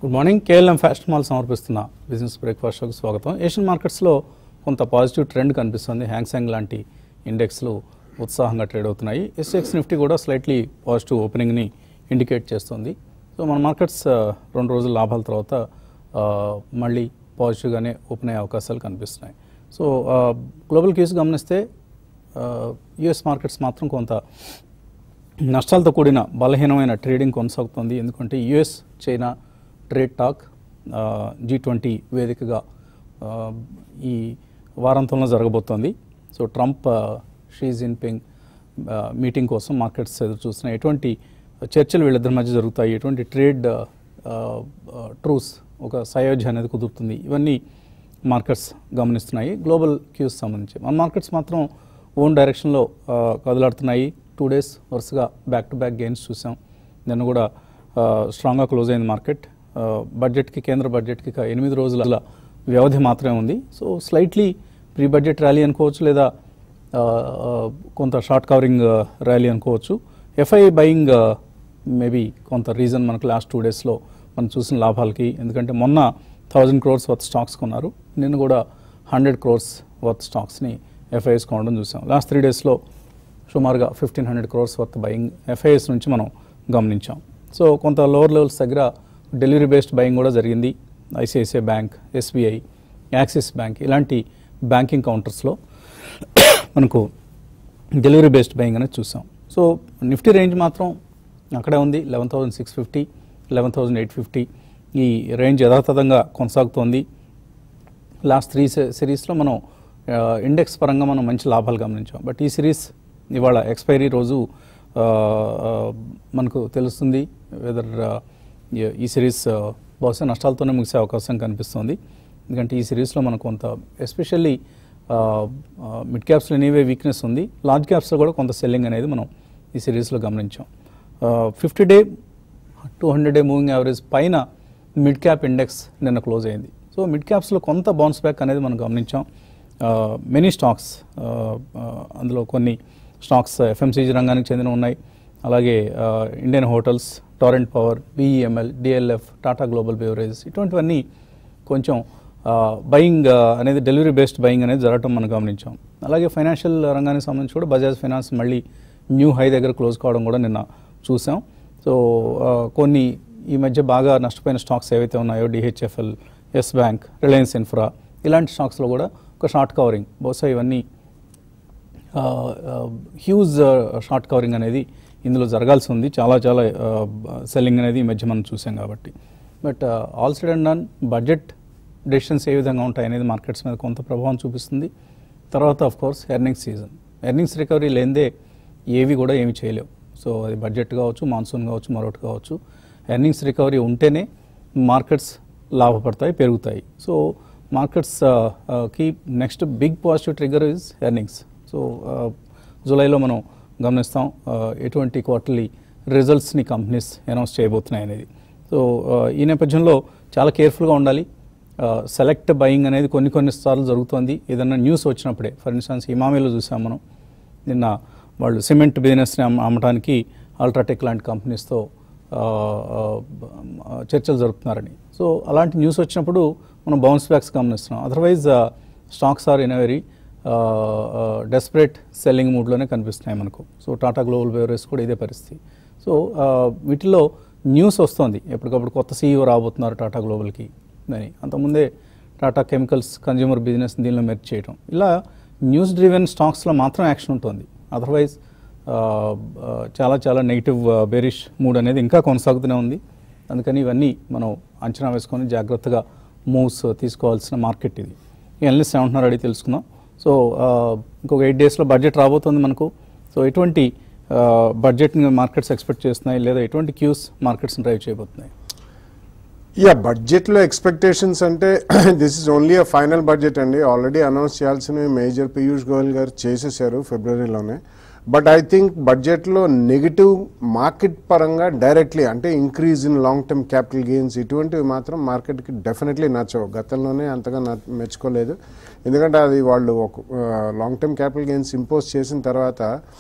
Good morning KLM fashion mall సమర్పిస్తున్న business breakfast షోకి స్వాగతం ఏషియన్ మార్కెట్స్లో కొంత పాజిటివ్ ట్రెండ్ కనిపిస్తుంది హ్యాంగ్సాంగ్ లాంటి ఇండెక్స్లు ఉత్సాహంగా ట్రేడ్ అవుతున్నాయి ఎస్ఎక్స్ నిఫ్టీ కూడా స్లైట్లీ పాజిటివ్ ఓపెనింగ్ని ఇండికేట్ చేస్తుంది సో మన మార్కెట్స్ ఆ, రెండు రోజుల లాభాల తర్వాత ఆ, మళ్ళీ పాజిటివ్గానే ఓపెన్ అయ్యే అవకాశాలు కనిపిస్తున్నాయి సో గ్లోబల్ కేసు గమనిస్తే యుఎస్ మార్కెట్స్ మాత్రం కొంత నష్టాలతో కూడిన బలహీనమైన ట్రేడింగ్ కొనసాగుతుంది ఎందుకంటే US China trade talk G twenty వేదికగా ఆ, ఈ వారాంతంలో జరగబోతోంది సో ట్రంప్ ఆ, షీ జిన్పింగ్ ఆ, మీటింగ్ కోసం మార్కెట్స్ ఎదురు చూస్తున్నాయి ఎటువంటి చర్చలు వీళ్ళిద్దరి మధ్య జరుగుతాయి ఎటువంటి ట్రేడ్ ట్రూస్ ఒక సయోధ్య అనేది కుదురుతుంది ఇవన్నీ మార్కెట్స్ గమనిస్తున్నాయి గ్లోబల్ క్యూస్ సంబంధించి మన మార్కెట్స్ మాత్రం ఓన్ డైరెక్షన్లో ఆ, కదలాడుతున్నాయి టూ డేస్ వరుసగా బ్యాక్ టు బ్యాక్ గెయిన్స్ చూసాం నిన్న కూడా ఆ, స్ట్రాంగ్గా క్లోజ్ అయింది మార్కెట్ ఆ, బడ్జెట్కి కేంద్ర బడ్జెట్కి ఇక ఎనిమిది రోజుల వ్యవధి మాత్రమే ఉంది so slightly pre budget rally అనుకోవచ్చు లేదా ఆ, ఆ, కొంత షార్ట్ కవరింగ్ ర్యాలీ అనుకోవచ్చు ఎఫ్ఐ బయింగ్ మేబీ కొంత రీజన్ మనకు లాస్ట్ టూ డేస్లో మనం చూసిన లాభాలకి ఎందుకంటే మొన్న థౌజండ్ క్రోర్స్ వర్త్ స్టాక్స్ కొన్నారు నిన్న కూడా హండ్రెడ్ క్రోర్స్ వర్త్ స్టాక్స్ని ఎఫ్ఐఎస్ కొనడం చూసాం లాస్ట్ త్రీ డేస్లో సుమారుగా fifteen hundred crores worth buying FIs నుంచి మనం గమనించాం సో కొంత లోవర్ లెవెల్స్ దగ్గర డెలివరీ బేస్డ్ బయింగ్ కూడా జరిగింది ICICI bank SBI Axis bank ఇలాంటి బ్యాంకింగ్ కౌంటర్స్లో మనకు డెలివరీ బేస్డ్ బయింగ్ అనేది చూసాం సో నిఫ్టీ రేంజ్ మాత్రం అక్కడే ఉంది eleven thousand six fifty eleven thousand eight fifty ఈ రేంజ్ యథాతథంగా కొనసాగుతోంది లాస్ట్ త్రీ సిరీస్లో మనం ఆ, ఇండెక్స్ పరంగా మనం మంచి లాభాలు గమనించాం బట్ ఈ సిరీస్ ఇవాళ ఎక్స్పైరీ రోజు ఆ, ఆ, మనకు తెలుస్తుంది వెదర్ ఈ సిరీస్ ఆ, బహుశా నష్టాలతోనే ముగిసే అవకాశం కనిపిస్తుంది ఎందుకంటే ఈ సిరీస్లో మనకు కొంత ఎస్పెషల్లీ మిడ్ క్యాప్స్లో ఎనీవే వీక్నెస్ ఉంది లార్జ్ క్యాప్స్లో కూడా కొంత సెల్లింగ్ అనేది మనం ఈ సిరీస్లో గమనించాం fifty day two hundred day moving average పైన మిడ్ క్యాప్ ఇండెక్స్ నిన్న క్లోజ్ అయింది సో మిడ్ క్యాప్స్లో కొంత బౌన్స్ బ్యాక్ అనేది మనం గమనించాం మెనీ స్టాక్స్ అందులో కొన్ని స్టాక్స్ ఎఫ్ఎంసీజీ రంగానికి చెందిన ఉన్నాయి అలాగే ఆ, Indian hotels Torrent power BEML DLF Tata global beverages ఇటువంటివన్నీ కొంచెం బయింగ్ అనేది డెలివరీ బేస్డ్ బయింగ్ అనేది జరగటం మనం గమనించాం అలాగే ఫైనాన్షియల్ రంగానికి సంబంధించి కూడా బజాజ్ ఫైనాన్స్ మళ్ళీ న్యూ హై దగ్గర క్లోజ్ కావడం కూడా నిన్న చూసాం సో ఆ, కొన్ని ఈ మధ్య బాగా నష్టపోయిన స్టాక్స్ ఏవైతే ఉన్నాయో DHFL yes bank Reliance infra ఇలాంటి స్టాక్స్లో కూడా ఒక షార్ట్ కవరింగ్ బహుశా ఇవన్నీ హ్యూజ్ షార్ట్ కవరింగ్ అనేది ఇందులో జరగాల్సి ఉంది చాలా చాలా సెల్లింగ్ అనేది ఈ మధ్య మనం చూసాం కాబట్టి but all said and done budget decisions ఏ విధంగా ఉంటాయి అనేది మార్కెట్స్ మీద కొంత ప్రభావం చూపిస్తుంది తర్వాత of course earnings season earnings recovery లేనిదే ఏవి కూడా ఏమి చేయలేవు సో అది బడ్జెట్ కావచ్చు మాన్సూన్ కావచ్చు మరొకటి కావచ్చు ఎర్నింగ్స్ రికవరీ ఉంటేనే మార్కెట్స్ లాభపడతాయి పెరుగుతాయి సో మార్కెట్స్ కి next big positive trigger is earnings so జూలైలో మనం గమనిస్తాం ఆ, ఎటువంటి క్వార్టర్లీ రిజల్ట్స్ని కంపెనీస్ అనౌన్స్ చేయబోతున్నాయి అనేది సో ఆ, ఈ నేపథ్యంలో చాలా కేర్ఫుల్గా ఉండాలి సెలెక్ట్ బయింగ్ అనేది కొన్ని కొన్ని సార్లు జరుగుతుంది ఏదైనా న్యూస్ వచ్చినప్పుడే ఫర్ ఇన్స్టాన్స్ ఇమామీలో చూసాం మనం నిన్న వాళ్ళు సిమెంట్ బిజినెస్ని అమ్మ అమ్మటానికి అల్ట్రాటెక్ లాంటి కంపెనీస్తో ఆ, ఆ, చర్చలు జరుపుతున్నారని సో అలాంటి న్యూస్ వచ్చినప్పుడు మనం బౌన్స్ బ్యాక్స్ గమనిస్తున్నాం otherwise stocks are in very desperate selling మూడ్లోనే కనిపిస్తున్నాయి మనకు సో టాటా గ్లోబల్ బెవరేజ్ కూడా ఇదే పరిస్థితి సో ఆ, వీటిలో న్యూస్ వస్తుంది ఎప్పటికప్పుడు కొత్త సీఈఓ రాబోతున్నారు టాటా గ్లోబల్కి అని అంతకుముందే టాటా కెమికల్స్ కన్జ్యూమర్ బిజినెస్ దీనిలో మెర్జ్ చేయడం ఇలా న్యూస్ డ్రివెన్ స్టాక్స్లో మాత్రం యాక్షన్ ఉంటుంది అదర్వైజ్ ఆ, ఆ, చాలా చాలా నెగిటివ్ బేరిష్ మూడ్ అనేది ఇంకా కొనసాగుతూనే ఉంది అందుకని ఇవన్నీ మనం అంచనా వేసుకొని జాగ్రత్తగా మూవ్స్ తీసుకోవాల్సిన మార్కెట్ ఇది ఎనలిస్ట్ ఏమంటున్నారు అడిగి తెలుసుకుందాం సో ఆ, ఇంకొక ఎయిట్ డేస్లో బడ్జెట్ రాబోతుంది మనకు సో ఎటువంటి బడ్జెట్ని మార్కెట్స్ ఎక్స్పెక్ట్ చేస్తున్నాయి లేదా ఎటువంటి క్యూస్ మార్కెట్స్ని డ్రైవ్ చేయబోతున్నాయి యా బడ్జెట్లో ఎక్స్పెక్టేషన్స్ అంటే this is only a final budget అండి ఆల్రెడీ అనౌన్స్ చేయాల్సినవి మేజర్ పీయూష్ గోయల్ గారు చేసేసారు ఫిబ్రవరిలోనే బట్ ఐ థింక్ బడ్జెట్లో నెగిటివ్ మార్కెట్ పరంగా డైరెక్ట్లీ అంటే increase in long term capital gains ఇటువంటివి మాత్రం మార్కెట్కి డెఫినెట్లీ నచ్చవు గతంలోనే అంతగా నచ్- మెచ్చుకోలేదు ఎందుకంటే అది వాళ్ళు ఒక long term capital gains impose చేసిన తర్వాత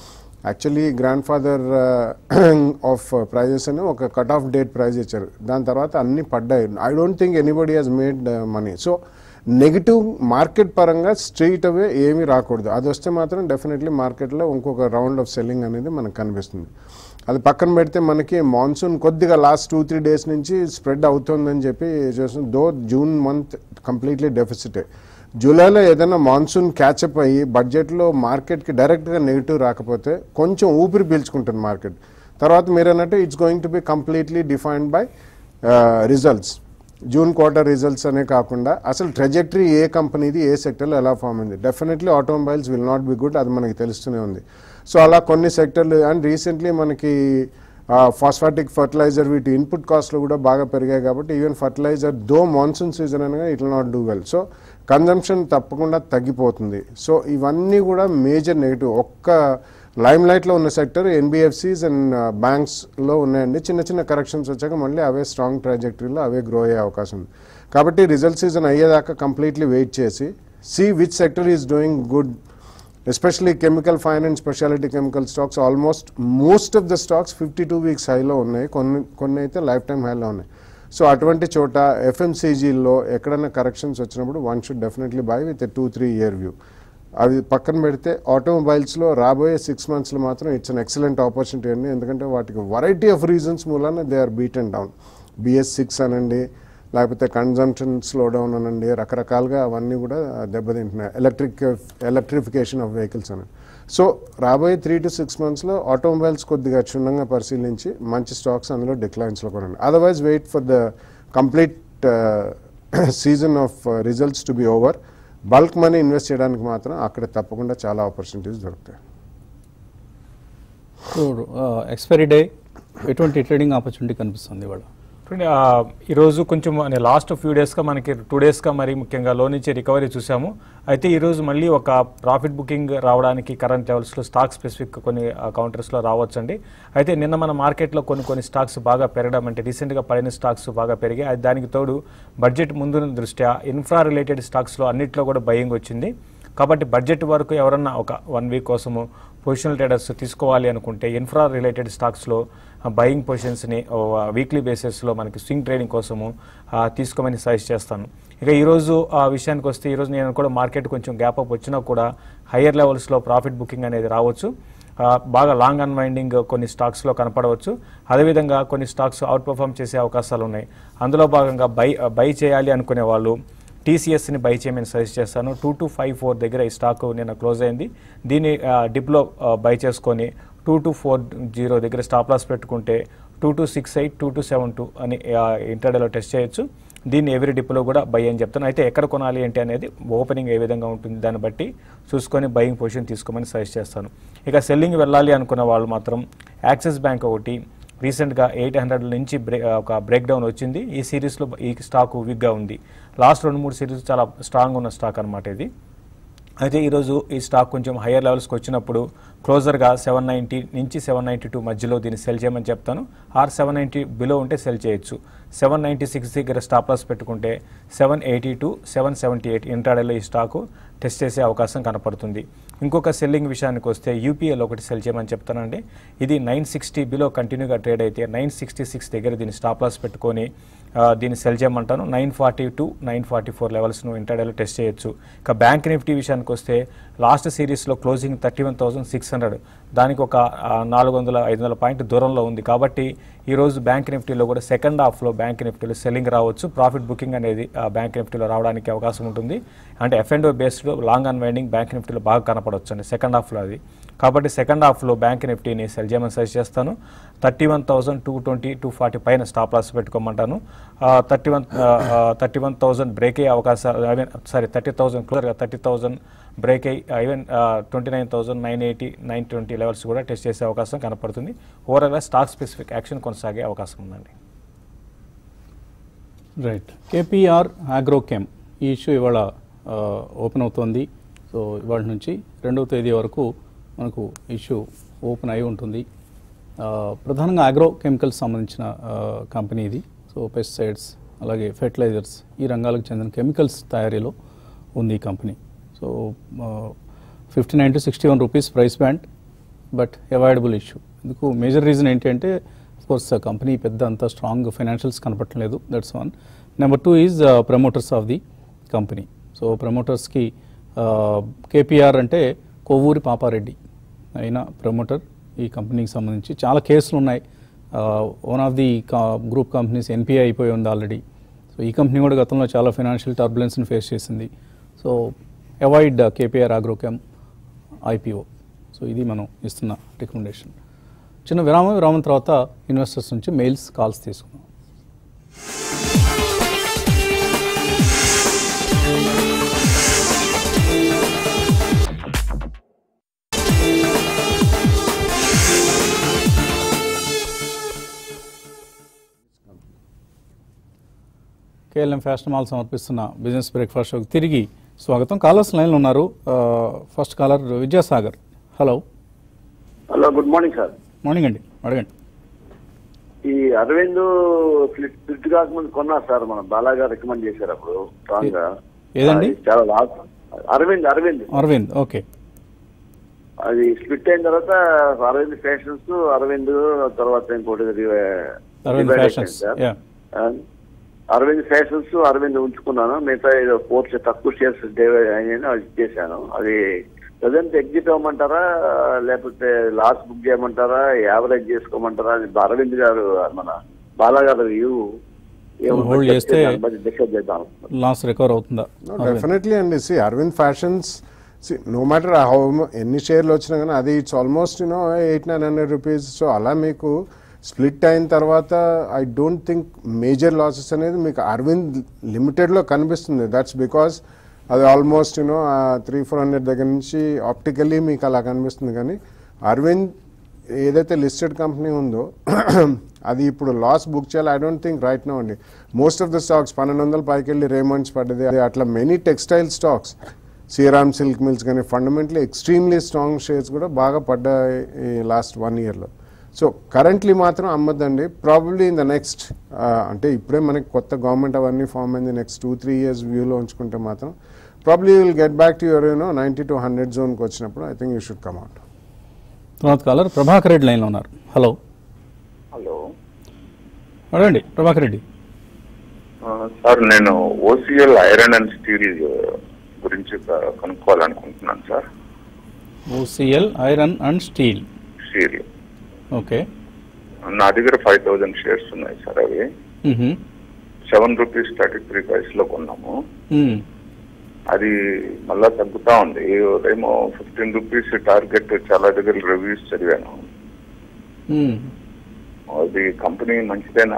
actually grandfather of prices అని ఒక కట్ ఆఫ్ డేట్ ప్రైజ్ ఇచ్చారు దాని తర్వాత అన్ని పడ్డాయి I don't think anybody has made money so negative market పరంగా స్ట్రీట్ అవే ఏమీ రాకూడదు అది వస్తే మాత్రం డెఫినెట్లీ మార్కెట్లో ఇంకొక రౌండ్ ఆఫ్ సెల్లింగ్ అనేది మనకు కనిపిస్తుంది అది పక్కన పెడితే మనకి మాన్సూన్ కొద్దిగా లాస్ట్ టూ త్రీ డేస్ నుంచి స్ప్రెడ్ అవుతుందని చెప్పి చేస్తుంది దో జూన్ మంత్ కంప్లీట్లీ డెఫిసిటే జూలైలో ఏదైనా మాన్సూన్ క్యాచప్ అయ్యి బడ్జెట్లో మార్కెట్కి డైరెక్ట్గా నెగిటివ్ రాకపోతే కొంచెం ఊపిరి పీల్చుకుంటుంది మార్కెట్ తర్వాత మీరు అన్నట్టు it's going to be completely defined by results June quarter results అనే కాకుండా అసలు ట్రెజెక్టరీ ఏ కంపెనీది ఏ సెక్టర్లో ఎలా ఫామ్ అయింది definitely automobiles will not be good అది మనకి తెలుస్తూనే ఉంది సో అలా కొన్ని సెక్టర్లు అండ్ రీసెంట్లీ మనకి ఫాస్ఫాటిక్ ఫర్టిలైజర్ వీటి ఇన్పుట్ కాస్ట్లు కూడా బాగా పెరిగాయి కాబట్టి even fertiliser though monsoon season అనగా it not do well so consumption తప్పకుండా తగ్గిపోతుంది సో ఇవన్నీ కూడా మేజర్ నెగిటివ్ ఒక్క లైమ్ లైట్లో ఉన్న సెక్టర్ ఎన్బిఎఫ్సిస్ అండ్ బ్యాంక్స్లో ఉన్నాయండి చిన్న చిన్న కరెక్షన్స్ వచ్చాక మళ్ళీ అవే స్ట్రాంగ్ ట్రాజెక్టరీలో అవే గ్రో అయ్యే అవకాశం ఉంది కాబట్టి రిజల్ట్ సీజన్ అయ్యేదాకా కంప్లీట్లీ వెయిట్ చేసి see which sector is doing good especially chemical fine and speciality chemical stocks almost most of the stocks fifty two weeks హైలో ఉన్నాయి కొన్ని కొన్ని అయితే లైఫ్ టైం హైలో ఉన్నాయి సో అటువంటి చోట ఎఫ్ఎంసీజీలో ఎక్కడైనా కరెక్షన్స్ వచ్చినప్పుడు one should definitely buy with two three year view అవి పక్కన పెడితే ఆటోమొబైల్స్లో రాబోయే సిక్స్ మంత్స్లో మాత్రం ఇట్స్ అన్ ఎక్సలెంట్ ఆపర్చునిటీ అండి ఎందుకంటే వాటికి వెరైటీ ఆఫ్ రీజన్స్ మూలాన they are beat and down B S six అనండి లేకపోతే కన్జంప్షన్ స్లో డౌన్ అనండి రకరకాలుగా అవన్నీ కూడా దెబ్బతింటున్నాయి ఎలక్ట్రిక్ ఎలక్ట్రిఫికేషన్ ఆఫ్ వెహికల్స్ అని సో రాబోయే త్రీ టు సిక్స్ మంత్స్లో ఆటోమొబైల్స్ కొద్దిగా క్షుణ్ణంగా పరిశీలించి మంచి స్టాక్స్ అందులో డిక్లైన్స్లో కొనండి otherwise wait for the complete season of results to be over bulk money invest చేయడానికి మాత్రం అక్కడ తప్పకుండా చాలా ఆపర్చునిటీస్ దొరుకుతాయి సో ఎక్స్పైరీ డే ఎటువంటి ట్రేడింగ్ ఆపర్చునిటీ కనిపిస్తుంది ఇవాళ చూడండి, ఆ, ఈరోజు కొంచెం లాస్ట్ ఫ్యూ డేస్గా మనకి టూ డేస్గా మరి ముఖ్యంగా లో నుంచి రికవరీ చూసాము అయితే ఈరోజు మళ్ళీ ఒక ప్రాఫిట్ బుకింగ్ రావడానికి కరెంట్ లెవెల్స్లో స్టాక్ స్పెసిఫిక్ కొన్ని కౌంటర్స్లో రావచ్చండి అయితే నిన్న మన మార్కెట్లో కొన్ని కొన్ని స్టాక్స్ బాగా పెరగడం అంటే రీసెంట్గా పడిన స్టాక్స్ బాగా పెరిగాయి అది దానికి తోడు బడ్జెట్ ముందు దృష్ట్యా ఇన్ఫ్రా రిలేటెడ్ స్టాక్స్లో అన్నిట్లో కూడా బయింగ్ వచ్చింది కాబట్టి బడ్జెట్ వరకు ఎవరన్నా ఒక వన్ వీక్ కోసము పొజిషనల్ ట్రేడర్స్ తీసుకోవాలి అనుకుంటే ఇన్ఫ్రా రిలేటెడ్ స్టాక్స్లో బయింగ్ పొజిషన్స్ని వీక్లీ బేసిస్లో మనకి స్వింగ్ ట్రేడింగ్ కోసము ఆ, తీసుకోమని సజెస్ట్ చేస్తాను ఇక ఈరోజు ఆ విషయానికి వస్తే ఈరోజు నేను కూడా మార్కెట్ కొంచెం గ్యాప్ అప్ వచ్చినా కూడా హయ్యర్ లెవెల్స్లో ప్రాఫిట్ బుకింగ్ అనేది రావచ్చు ఆ, బాగా లాంగ్ అన్వైండింగ్ కొన్ని స్టాక్స్లో కనపడవచ్చు అదేవిధంగా కొన్ని స్టాక్స్ అవుట్ పర్ఫామ్ చేసే అవకాశాలు ఉన్నాయి అందులో భాగంగా బై బై చేయాలి అనుకునే వాళ్ళు టీసీఎస్ని బై చేయమని సజెస్ట్ చేస్తాను టూ టు ఫైవ్ ఫోర్ దగ్గర ఈ స్టాక్ నిన్న క్లోజ్ అయింది దీన్ని ఆ, డిప్లో ఆ, బై చేసుకొని టూ టు ఫోర్ జీరో దగ్గర స్టాప్ లాస్ పెట్టుకుంటే two two six eight two two seven two అని ఇంటర్డేలో టెస్ట్ చేయొచ్చు దీన్ని ఎవరి డిప్లో కూడా బై అని చెప్తాను అయితే ఎక్కడ కొనాలి ఏంటి అనేది ఓపెనింగ్ ఏ విధంగా ఉంటుంది దాన్ని బట్టి చూసుకొని బయింగ్ పొజిషన్ తీసుకోమని సజెస్ట్ చేస్తాను ఇక సెల్లింగ్ వెళ్ళాలి అనుకున్న వాళ్ళు మాత్రం యాక్సిస్ బ్యాంక్ ఒకటి రీసెంట్గా ఎయిట్ హండ్రెడ్ నుంచి బ్రే ఒక బ్రేక్ డౌన్ వచ్చింది ఈ సిరీస్లో ఈ స్టాక్ వీక్గా ఉంది లాస్ట్ రెండు మూడు సిరీస్ చాలా స్ట్రాంగ్ ఉన్న స్టాక్ అనమాట ఇది అయితే ఈరోజు ఈ స్టాక్ కొంచెం హయ్యర్ లెవెల్స్కి వచ్చినప్పుడు క్లోజర్గా సెవెన్ నైంటీ నుంచి సెవెన్ నైంటీ టూ మధ్యలో దీన్ని సెల్ చేయమని చెప్తాను ఆర్ సెవెన్ నైంటీ బిలో ఉంటే సెల్ చేయొచ్చు సెవెన్ నైంటీ సిక్స్ దగ్గర స్టాప్ లాస్ పెట్టుకుంటే seven eighty two seven seventy eight ఇంట్రాడేలో ఈ స్టాకు టెస్ట్ చేసే అవకాశం కనపడుతుంది ఇంకొక సెల్లింగ్ విషయానికి వస్తే యూపీఎల్ ఒకటి సెల్ చేయమని చెప్తానండి ఇది నైన్ సిక్స్టీ బిలో కంటిన్యూగా ట్రేడ్ అయితే నైన్ సిక్స్టీ సిక్స్ దగ్గర దీన్ని స్టాప్ లాస్ పెట్టుకొని ఆ, దీన్ని సెల్ చేయమంటాను nine forty to nine forty four లెవెల్స్ను ఇంటర్డేలో టెస్ట్ చేయొచ్చు ఇక బ్యాంక్ నిఫ్టీ విషయానికి వస్తే లాస్ట్ సిరీస్లో closing thirty one thousand six hundred దానికి ఒక నాలుగు వందల ఐదు వందల పాయింట్ దూరంలో ఉంది కాబట్టి ఈరోజు బ్యాంక్ నిఫ్టీలో కూడా సెకండ్ హాఫ్లో బ్యాంక్ నిఫ్టీలో సెల్లింగ్ రావచ్చు ప్రాఫిట్ బుకింగ్ అనేది ఆ బ్యాంక్ నిఫ్టీలో రావడానికి అవకాశం ఉంటుంది అంటే F and based long and winding bank నిఫ్టీలో బాగా కనపడవచ్చు అండి సెకండ్ హాఫ్లో అది కాబట్టి సెకండ్ హాఫ్లో బ్యాంక్ నిఫ్టీని సెల్ చేయమని సజెస్ట్ చేస్తాను thirty one thousand two twenty two forty పైన స్టాప్ లాస్ పెట్టుకోమంటాను thirty one thirty one thousand break అయ్యే అవకాశాలు I mean sorry thirty thousand క్లోజర్గా థర్టీ థౌసండ్ బ్రేక్ అయ్యి even twenty nine thousand nine eighty nine twenty levels కూడా test చేసే అవకాశం కనపడుతుంది ఓవరాల్గా స్టాక్ స్పెసిఫిక్ యాక్షన్ కొనసాగే అవకాశం ఉందండి రైట్ కేపీఆర్ ఆగ్రోకెమ్ ఈ ఇష్యూ ఇవాళ ఆ, ఓపెన్ అవుతోంది సో ఇవాళ నుంచి రెండవ తేదీ వరకు మనకు ఇష్యూ ఓపెన్ అయి ఉంటుంది ఆ, ప్రధానంగా ఆగ్రో కెమికల్స్ సంబంధించిన ఆ, కంపెనీ ఇది సో పెస్టిసైడ్స్ అలాగే ఫెర్టిలైజర్స్ ఈ రంగాలకు చెందిన కెమికల్స్ తయారీలో ఉంది ఈ company so fifty nine to sixty one rupees price band but avoidable issue ఎందుకు మేజర్ రీజన్ ఏంటి అంటే కోర్స్ కంపెనీ పెద్ద అంత స్ట్రాంగ్ ఫైనాన్షియల్స్ కనపట్టలేదు that's one number two is promoters of the company so ప్రమోటర్స్కి కేపీఆర్ అంటే కొవ్వూరి పాపారెడ్డి అయిన ప్రమోటర్ ఈ కంపెనీకి సంబంధించి చాలా కేసులు ఉన్నాయి one of the group companies NPI అయిపోయి ఉంది ఆల్రెడీ సో ఈ కంపెనీ కూడా గతంలో చాలా ఫైనాన్షియల్ టర్బులెన్స్ని ఫేస్ చేసింది so avoid KPR Agrochem IPO so ఇది మనం ఇస్తున్న రికమెండేషన్ చిన్న విరామం విరామం తర్వాత ఇన్వెస్టర్స్ నుంచి మెయిల్స్ కాల్స్ తీసుకుందాం కేఎల్ఎం ఫ్యాషన్ మాల్ సమర్పిస్తున్న బిజినెస్ బ్రేక్ఫాస్ట్ షోకి తిరిగి స్వాగతం కాలర్స్ లైన్లో ఉన్నారు ఆ, first caller Vidyasagar hello hello good morning sir morning అండి అడగండి ఈ అరవింద్ ఫ్లిట్ ఫ్లిట్ కాకముందు కొన్నారు సార్ మన బాలాగా రికమెండ్ చేశారు అప్పుడు స్ట్రాంగ్ గా ఏదండి? అది చాలా లాస్ అరవింద్ అరవింద్ అరవింద్ ఓకే అది స్ప్లిట్ అయిన తర్వాత అరవింద్ ఫ్యాషన్స్ అరవింద్ తర్వాత ఇంకోటి రి- అరవింద్ divide ఫ్యాషన్స్ అయిపోయింది యా సార్. ఆ, అరవింద్ ఫ్యాషన్స్ అరవింద్ ఉంచుకున్నాను మిగతా ఏదో ఫోర్ తక్కువ షేర్స్ అయినా అది చేశాను అది ప్రజెంట్ ఎగ్జిట్ అవ్వమంటారా లేకపోతే లాస్ బుక్ చేయమంటారా యావరేజ్ చేసుకోమంటారా అది అరవింద్ గారు మన బాలా గారు వ్యూ Hold చేస్తే- డిస్కస్ చేద్దాం లాస్ రికవర్ అవుతుందా అరవింద్. డెఫినెట్లీ అండి see Arvind fashions see no matter how ఎన్ని షేర్లు వచ్చినా కానీ అది it's almost you know eight nine hundred rupees so అలా మీకు స్ప్లిట్ అయిన తర్వాత I don't think major losses అనేది మీకు అరవింద్ లిమిటెడ్లో కనిపిస్తుంది దట్స్ బికాస్ అది almost you know three four hundred దగ్గర నుంచి ఆప్టికల్లీ మీకు అలా కనిపిస్తుంది కానీ అరవింద్ ఏదైతే లిస్టెడ్ కంపెనీ ఉందో అది ఇప్పుడు లాస్ బుక్ చేయాలి I don't think right no అండి మోస్ట్ ఆఫ్ ద స్టాక్స్ పన్నెండు వందల పైకి వెళ్ళి రేమండ్స్ పడ్డది అది అట్లా many textile stocks Shriram silk mills కానీ ఫండమెంటలీ ఎక్స్ట్రీమ్లీ స్ట్రాంగ్ షేర్స్ కూడా బాగా పడ్డాయి ఈ లాస్ట్ వన్ ఇయర్లో సో కరెంట్లీ మాత్రం అమ్మద్దండి ప్రాబబ్లీ ఇన్ ద నెక్స్ట్ అంటే ఇప్పుడే మనకి కొత్త గవర్నమెంట్ అవన్నీ ఫామ్ అయింది నెక్స్ట్ టూ త్రీ ఇయర్స్ వ్యూలో ఉంచుకుంటే మాత్రం probably will get back to your you know ninety to hundred జోన్కి వచ్చినప్పుడు I think you should come out తర్వాత కాలర్ ప్రభాకర్ రెడ్డి లైన్లో ఉన్నారు హలో హలో అడగండి ప్రభాకర్ రెడ్డి ఆ, సార్ నేను ఓసిఎల్ ఐరన్ అండ్ స్టీల్ గురించి క- కనుక్కోవాలనుకుంటున్నాను sir OCL iron and steel steel okay నా దగ్గర ఫైవ్ థౌజండ్ షేర్స్ ఉన్నాయి సార్ అవి మ్మ్హమ్. సెవెన్ రూపీస్ థర్టీ త్రీ లో కొన్నాము మ్మ్. అది మళ్ళా తగ్గుతా ఉంది ఏమో ఫిఫ్టీన్ రూపీస్ టార్గెట్ చాలా దగ్గర రివ్యూస్ చదివాను మ్మ్. అది కంపెనీ మంచిదేనా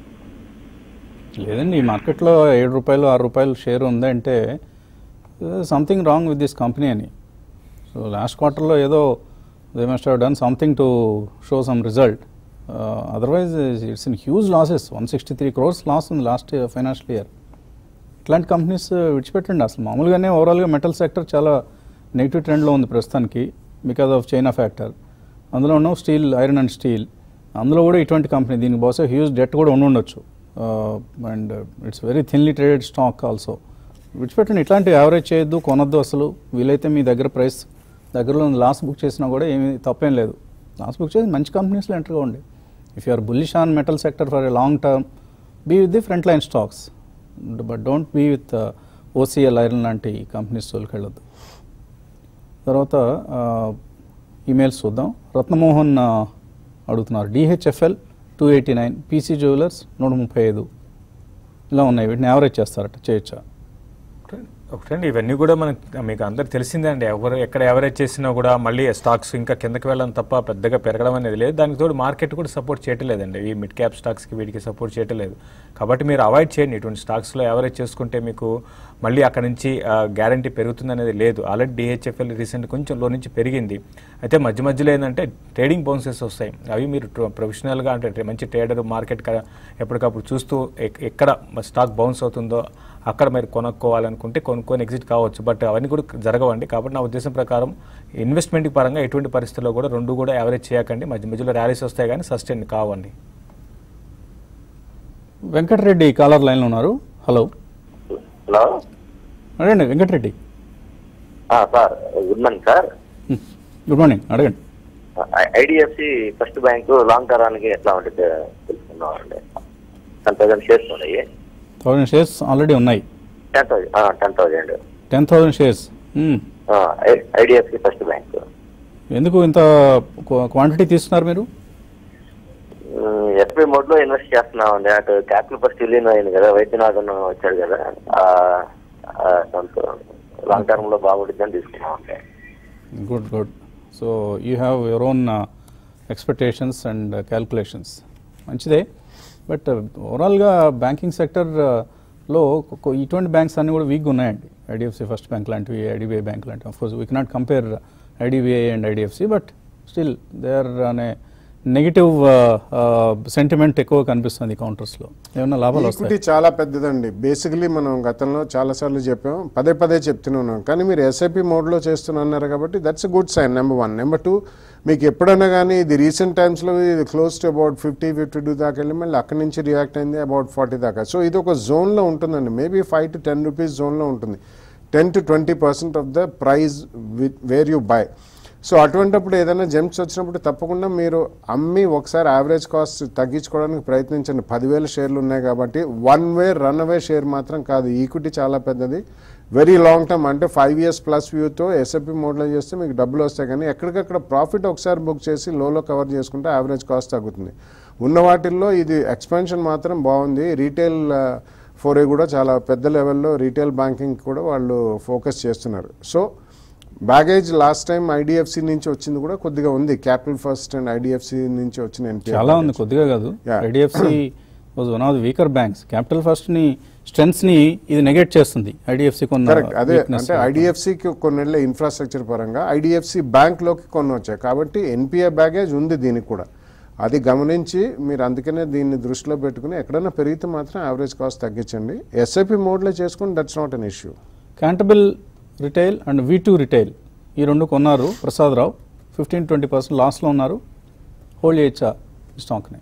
లేదండి ఈ మార్కెట్లో ఏడు రూపాయలు ఆరు రూపాయలు షేర్ ఉందంటే something wrong with this company అని సో లాస్ట్ క్వార్టర్లో ఏదో they must have done something to show some result otherwise it's in huge losses one sixty three crores loss ఉంది లాస్ట్ ఫైనాన్షియల్ ఇయర్ ఇట్లాంటి కంపెనీస్ విడిచిపెట్టండి అసలు మామూలుగానే ఓవరాల్గా మెటల్ సెక్టర్ చాలా నెగిటివ్ ట్రెండ్లో ఉంది ప్రస్తుతానికి బికాస్ ఆఫ్ చైనా ఫ్యాక్టర్ అందులోనూ స్టీల్ ఐరన్ అండ్ స్టీల్ అందులో కూడా ఇటువంటి కంపెనీ దీనికి బహుశా హ్యూజ్ డెట్ కూడా ఉండి ఉండొచ్చు and it's very thinly traded stock also విడిచిపెట్టండి ఇట్లాంటి యావరేజ్ చేయొద్దు కొనొద్దు అసలు వీలైతే మీ దగ్గర ప్రైస్ దగ్గరలో లాస్ బుక్ చేసినా కూడా ఏమీ తప్పేం లేదు లాస్ బుక్ చేసి మంచి కంపెనీస్లో ఎంటర్ కావండి if you are bullish on metal sector for a long term be with the front line stocks but don't be with OCL iron లాంటి కంపెనీస్ వెళ్ళొద్దు తర్వాత ఈమెయిల్స్ చూద్దాం రత్నమోహన్ ఆ, అడుగుతున్నారు DHFL two eighty nine PC jewellers నూట ముప్పై ఐదు ఇలా ఉన్నాయి వీటిని యావరేజ్ చేస్తారట చేయొచ్చా ఒకటండి ఇవన్నీ కూడా మనకు మీకు అందరు తెలిసిందే అండి ఎవరు ఎక్కడ ఎవరేజ్ చేసినా కూడా మళ్ళీ స్టాక్స్ ఇంకా కిందకి వెళ్ళడం తప్ప పెద్దగా పెరగడం అనేది లేదు దానికి తోడు మార్కెట్ కూడా సపోర్ట్ చేయట్లేదండి ఈ మిడ్ క్యాప్ స్టాక్స్కి వీటికి సపోర్ట్ చేయట్లేదు కాబట్టి మీరు అవాయిడ్ చేయండి ఇటువంటి స్టాక్స్లో ఎవరేజ్ చేసుకుంటే మీకు మళ్ళీ అక్కడ నుంచి గ్యారంటీ పెరుగుతుంది అనేది లేదు ఆల్రెడీ డిహెచ్ఎఫ్ఎల్ రీసెంట్ కొంచెం లో నుంచి పెరిగింది అయితే మధ్య మధ్యలో ఏంటంటే ట్రేడింగ్ బౌన్సెస్ వస్తాయి అవి మీరు ప్రొఫెషనల్గా అంటే మంచి ట్రేడర్ మార్కెట్ ఎప్పటికప్పుడు చూస్తూ ఎక్- ఎక్కడ స్టాక్ బౌన్స్ అవుతుందో అక్కడ మీరు కొనుక్కోవాలనుకుంటే కొనుక్కొని ఎగ్జిట్ కావచ్చు బట్ అవన్నీ కూడా జరగవండి కాబట్టి నా ఉద్దేశం ప్రకారం ఇన్వెస్ట్మెంట్ పరంగా ఎటువంటి పరిస్థితుల్లో కూడా రెండు కూడా యావరేజ్ చేయకండి మధ్య మధ్యలో ర్యాలీస్ వస్తాయి కానీ సస్టైన్ కావండి వెంకటరెడ్డి కాలర్ లైన్లో ఉన్నారు హలో హలో అడగండి వెంకటరెడ్డి ఆ, sir good morning sir good morning అడగండి ఐడిఎఫ్సి ఫస్ట్ బ్యాంకు లాంగ్ టర్మ్కి ఎట్లా ఉంటుంది తెలుసుకుందాం అండి టెన్ థౌసండ్ షేర్స్ ఉన్నాయి థౌజండ్ షేర్స్ ఆల్రెడీ ఉన్నాయి ten thousand ten thousand ten thousand shares IDFC first bank ఎందుకు ఇంత క్వాంటిటీ తీసుకున్నారు మీరు ఎస్బీ మోడ్ లో ఇన్వెస్ట్ చేస్తున్నాం అండి అటు క్యాపిటల్ ఫస్ట్ విలీన్ అయింది కదా వైద్యనాథన్ వచ్చాడు కదా ఆ- ఆ దాంతో లాంగ్ టర్మ్ లో బాగుంటుందని తీసుకున్నాం అండి good good so you have your own expectations and calculations మంచిదే బట్ ఓవరాల్గా బ్యాంకింగ్ సెక్టర్లో ఇటువంటి బ్యాంక్స్ అన్నీ కూడా వీక్గా ఉన్నాయండి ఐడిఎఫ్సి ఫస్ట్ బ్యాంక్ లాంటివి ఐడిబిఐ బ్యాంక్ లాంటివి of course we cannot compare IDBI and IDFC but still they are అనే నెగిటివ్ సెంటిమెంట్ ఎక్కువ కనిపిస్తుంది కౌంటర్స్లో ఏమైనా లాభాలు ఈక్విటీ వస్తాయి చాలా పెద్దదండి బేసికలీ మనం గతంలో చాలాసార్లు చెప్పాం పదే పదే చెప్తూనే ఉన్నాం కానీ మీరు ఎస్ఐపి మోడ్లో చేస్తున్నారు కాబట్టి that's a good sign number one number two మీకు ఎప్పుడైనా కానీ ఇది రీసెంట్ టైమ్స్లో ఇది close to about fifty fifty two దాకా వెళ్ళి మళ్ళీ అక్కడి నుంచి రియాక్ట్ అయింది అబౌట్ ఫార్టీ దాకా సో ఇది ఒక జోన్లో ఉంటుందండి maybe five to ten rupees జోన్లో ఉంటుంది ten to twenty percent of the price with where you buy so అటువంటిప్పుడు ఏదైనా జంప్స్ వచ్చినప్పుడు తప్పకుండా మీరు అమ్మి ఒకసారి యావరేజ్ కాస్ట్ తగ్గించుకోవడానికి ప్రయత్నించండి పదివేల షేర్లు ఉన్నాయి కాబట్టి one way run away share మాత్రం కాదు ఈక్విటీ చాలా పెద్దది వెరీ లాంగ్ టర్మ్ అంటే ఫైవ్ ఇయర్స్ ప్లస్ వ్యూతో ఎస్ఎపి మోడ్లో చేస్తే మీకు డబ్బులు వస్తాయి కానీ ఎక్కడికక్కడ ప్రాఫిట్ ఒకసారి బుక్ చేసి లోలో కవర్ చేసుకుంటే యావరేజ్ కాస్ట్ తగ్గుతుంది ఉన్న వాటిల్లో ఇది ఎక్స్పెన్షన్ మాత్రం బాగుంది రీటైల్ ఫోరే కూడా చాలా పెద్ద లెవెల్లో రీటైల్ బ్యాంకింగ్ కూడా వాళ్ళు ఫోకస్ చేస్తున్నారు so baggage last time IDFC నుంచి వచ్చింది కూడా కొద్దిగా ఉంది క్యాపిటల్ ఫస్ట్ అండ్ ఐడిఎఫ్సి నుంచి వచ్చిన ఎన్పిఆర్ చాలా ఉంది కొద్దిగా కాదు Yeah. IDFC was one of the weaker banks capital first ని స్ట్రెంగ్స్ ని ఇది నెగెట్ చేస్తుంది ఐడిఎఫ్సి కొన్న కరెక్ట్ అదే weakness అంటే ఐడిఎఫ్సికి కొన్నేళ్ళ ఇన్ఫ్రాస్ట్రక్చర్ పరంగా ఐడిఎఫ్సి బ్యాంక్లోకి కొన్ని వచ్చాయి కాబట్టి ఎన్పిఏ బ్యాగేజ్ ఉంది దీనికి కూడా అది గమనించి మీరు అందుకనే దీన్ని దృష్టిలో పెట్టుకుని ఎక్కడైనా పెరిగితే మాత్రం యావరేజ్ కాస్ట్ తగ్గించండి ఎస్ఐపి మోడ్లో చేసుకుని దట్స్ నాట్ అన్ ఇష్యూ క్యాంటబుల్ retail and V two retail ఈ రెండు కొన్నారు Prasad Rao fifteen twenty percent లాస్లో ఉన్నారు హోల్డ్ చేయొచ్చా ఈ స్టాక్ని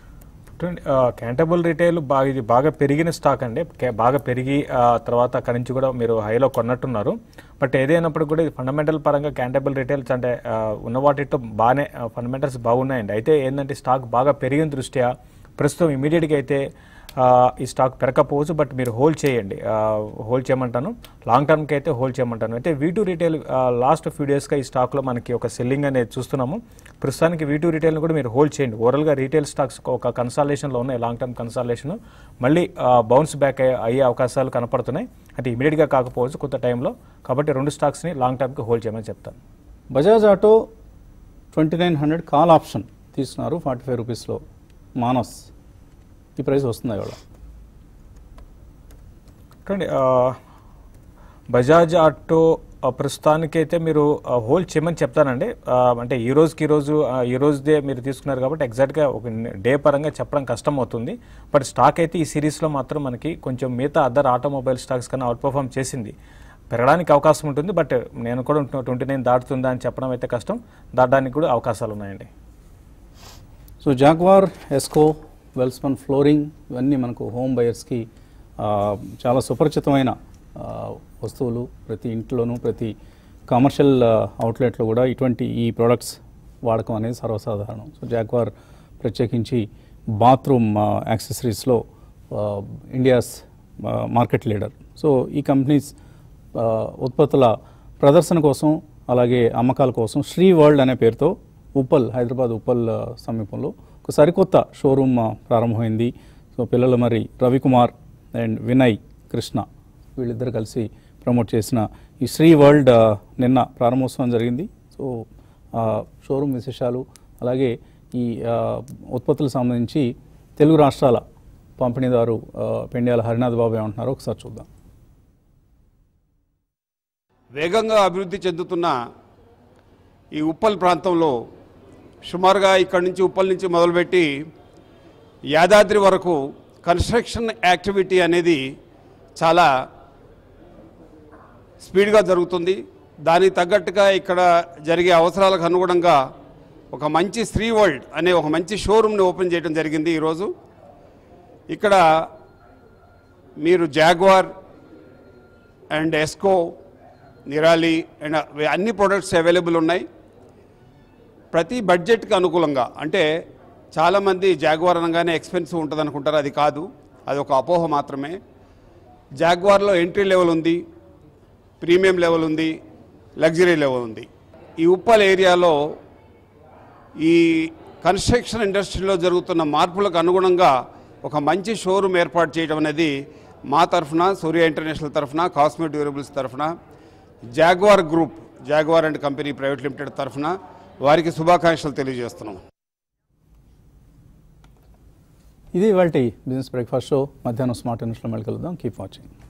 క్యాంటబుల్ రిటైల్ బాగా ఇది బాగా పెరిగిన స్టాక్ అండి కే- బాగా పెరిగి ఆ, తర్వాత అక్కడి నుంచి కూడా మీరు హైలో కొన్నట్టున్నారు బట్ ఏదైనప్పుడు కూడా ఇది ఫండమెంటల్ పరంగా క్యాంటబుల్ రిటైల్స్ అంటే ఆ, ఉన్న వాటితో బాగానే ఫండమెంటల్స్ బాగున్నాయండి అయితే ఏంటంటే స్టాక్ బాగా పెరిగిన దృష్ట్యా ప్రస్తుతం ఇమీడియట్గా అయితే ఆ, ఈ స్టాక్ పెరగకపోవచ్చు బట్ మీరు హోల్డ్ చేయండి హోల్డ్ చేయమంటాను లాంగ్ టర్మ్కి అయితే హోల్డ్ చేయమంటాను అయితే V two retail last few డేస్గా ఈ స్టాక్లో మనకి ఒక సెల్లింగ్ అనేది చూస్తున్నాము ప్రస్తుతానికి వీ టూ రిటైల్ని కూడా మీరు హోల్డ్ చేయండి ఓవరాల్గా రీటైల్ స్టాక్స్ ఒక కన్సాలేషన్లో ఉన్నాయి లాంగ్ టర్మ్ కన్సాలేషన్ మళ్ళీ బౌన్స్ బ్యాక్ అయ్యే అవకాశాలు కనపడుతున్నాయి అంటే ఇమీడియట్గా కాకపోవచ్చు కొంత టైంలో కాబట్టి రెండు స్టాక్స్ని లాంగ్ టర్మ్కి హోల్డ్ చేయమని చెప్తాను Bajaj auto twenty nine hundred call option తీసుకున్నారు ఫార్టీ ఫైవ్ రూపీస్లో మానస్ ఈ ప్రైస్ వస్తుంది ఇవాళ చూడండి ఆ, బజాజ్ ఆటో ఆ, ప్రస్తుతానికైతే మీరు ఆ, హోల్డ్ చేయమని చెప్తానండి ఆ, అంటే ఈ రోజుకి ఈ రోజు ఆ, ఈ రోజుదే మీరు తీసుకున్నారు కాబట్టి ఎగ్జాక్ట్గా ఒక డే పరంగా చెప్పడం కష్టం అవుతుంది బట్ స్టాక్ అయితే ఈ సిరీస్లో మాత్రం మనకి కొంచెం మిగతా అదర్ ఆటోమొబైల్ స్టాక్స్ కన్నా అవుట్ పర్ఫామ్ చేసింది పెరగడానికి అవకాశం ఉంటుంది బట్ నేను కూడా ట్వంటీ నైన్ దాటుతుందా అని చెప్పడం అయితే కష్టం దాటడానికి కూడా అవకాశాలు ఉన్నాయండి so Jaguar Esco Welsman flooring ఇవన్నీ మనకు హోమ్ బయర్స్కి చాలా సుపరిచితమైన ఆ, వస్తువులు ప్రతి ఇంట్లోనూ ప్రతి కమర్షియల్ అవుట్లెట్లో కూడా ఇటువంటి ఈ ప్రోడక్ట్స్ వాడకం అనేది సర్వసాధారణం సో జాగ్వార్ ప్రత్యేకించి బాత్రూమ్ యాక్సెసరీస్లో ఇండియాస్ మార్కెట్ లీడర్ సో ఈ కంపెనీస్ ఆ, ఉత్పత్తుల ప్రదర్శన కోసం అలాగే అమ్మకాల కోసం శ్రీ వరల్డ్ అనే పేరుతో ఉప్పల్ హైదరాబాద్ ఉప్పల్ ఆ, సమీపంలో ఒక సరికొత్త షోరూమ్ ఆ, ప్రారంభమైంది సో పిల్లలు మరి రవికుమార్ అండ్ వినయ్ కృష్ణ వీళ్ళిద్దరు కలిసి ప్రమోట్ చేసిన ఈ శ్రీ వరల్డ్ ఆ, నిన్న ప్రారంభోత్సవం జరిగింది సో ఆ, షోరూమ్ విశేషాలు అలాగే ఈ ఆ, ఉత్పత్తులకు సంబంధించి తెలుగు రాష్ట్రాల పంపిణీదారు ఆ, పెండ్యాల హరినాథ్ బాబు ఏమంటున్నారో ఒకసారి చూద్దాం వేగంగా అభివృద్ధి చెందుతున్న ఈ ఉప్పల్ ప్రాంతంలో సుమారుగా ఇక్కడి నుంచి ఉప్పల్ నుంచి మొదలుపెట్టి యాదాద్రి వరకు కన్స్ట్రక్షన్ యాక్టివిటీ అనేది చాలా స్పీడ్గా జరుగుతుంది దానికి తగ్గట్టుగా ఇక్కడ జరిగే అవసరాలకు అనుగుణంగా ఒక మంచి శ్రీ వరల్డ్ అనే ఒక మంచి షోరూమ్ని ఓపెన్ చేయడం జరిగింది ఈరోజు ఇక్కడ మీరు Jaguar and Esco Nirali and అన్ని ప్రొడక్ట్స్ అవైలబుల్ ఉన్నాయి ప్రతి బడ్జెట్కి అనుకూలంగా అంటే చాలామంది జాగ్వార్ అనగానే ఎక్స్పెన్సివ్ ఉంటుంది అనుకుంటారు అది కాదు అది ఒక అపోహ మాత్రమే జాగ్వార్లో ఎంట్రీ లెవెల్ ఉంది ప్రీమియం లెవెల్ ఉంది లగ్జరీ లెవెల్ ఉంది ఈ ఉప్పల్ ఏరియాలో ఈ కన్స్ట్రక్షన్ ఇండస్ట్రీలో జరుగుతున్న మార్పులకు అనుగుణంగా ఒక మంచి షోరూమ్ ఏర్పాటు చేయడం అనేది మా తరఫున సూర్య ఇంటర్నేషనల్ తరఫున కాస్మెట్ డ్యూరబుల్స్ తరఫున Jaguar group Jaguar and company private limited తరఫున వారికి శుభాకాంక్షలు తెలియజేస్తున్నాం ఇది ఇవాళ బిజినెస్ బ్రేక్ఫాస్ట్ షో మధ్యాహ్నం స్మార్ట్ న్యూస్లో మళ్ళీ కలుద్దాం కీప్ వాచింగ్